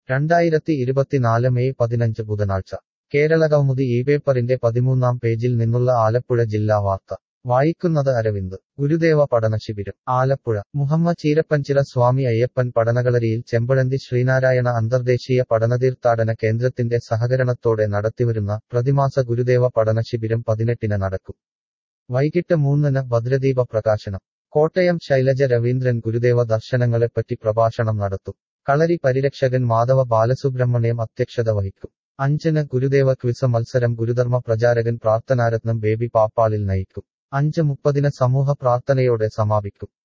രണ്ടായിരത്തി ഇരുപത്തിനാല് മെയ് പതിനഞ്ച് ബുധനാഴ്ച കേരള കൗമുദി ഈ പേപ്പറിന്റെ പതിമൂന്നാം പേജിൽ നിന്നുള്ള ആലപ്പുഴ ജില്ലാ വാർത്ത വായിക്കുന്നത് അരവിന്ദ് ഗുരുദേവ പഠനശിബിരം ആലപ്പുഴ മുഹമ്മദ് ചീരപ്പഞ്ചിറ സ്വാമി അയ്യപ്പൻ പഠനകളരിയിൽ ചെമ്പഴന്തി ശ്രീനാരായണ അന്തർദേശീയ പഠനതീർത്ഥാടന കേന്ദ്രത്തിന്റെ സഹകരണത്തോടെ നടത്തിവരുന്ന പ്രതിമാസ ഗുരുദേവ പഠനശിബിരം പതിനെട്ടിന് നടക്കും വൈകിട്ട് മൂന്നിന് ഭദ്രദീപ പ്രകാശനം കോട്ടയം ശൈലജ രവീന്ദ്രൻ ഗുരുദേവ ദർശനങ്ങളെപ്പറ്റി പ്രഭാഷണം നടത്തും കളരി പരിരക്ഷകൻ മാധവ ബാലസുബ്രഹ്മണ്യം അധ്യക്ഷത വഹിക്കും അഞ്ചിന് ഗുരുദേവ ക്വിസ് മത്സരം ഗുരുധർമ്മ പ്രചാരകൻ പ്രാർത്ഥനാരത്നം ബേബി പാപ്പാളിൽ നയിക്കും അഞ്ച് മുപ്പതിന് സമൂഹ പ്രാർത്ഥനയോടെ സമാപിക്കും